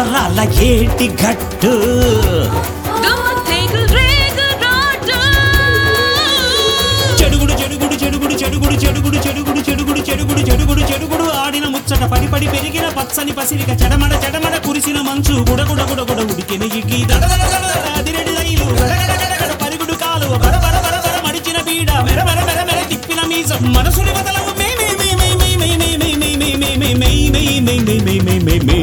సంబరాల ఏటి గట్టు దుమ్ము రేగు రోడ్డు చెడుగుడు చెడుగుడు చెడుగుడు చెడుగుడు చెడుగుడు చెడుగుడు చెడుగుడు చెడుగుడు చెడుగుడు చెడుగుడు ఆడిన ముచ్చట పడి పడి పెరిగిన పచ్చని పసిరిక చెడమడ చెడమడ కురిసిన మంచు గుడగుడ గుడగుడ ఉడికిన ఇగ్గి దడ దడ దడ దడ అదిరెడి రైలు గడగడ గడగడ పరిగుడు కాలు బర బర బర బర మడిచిన పీడ మెర మెర మెర మెర తిప్పిన మీసం మనసుని వదలవు మే మే మే మే మే మే మే మే మే మే మే మే మే మే మే మే మే మే మే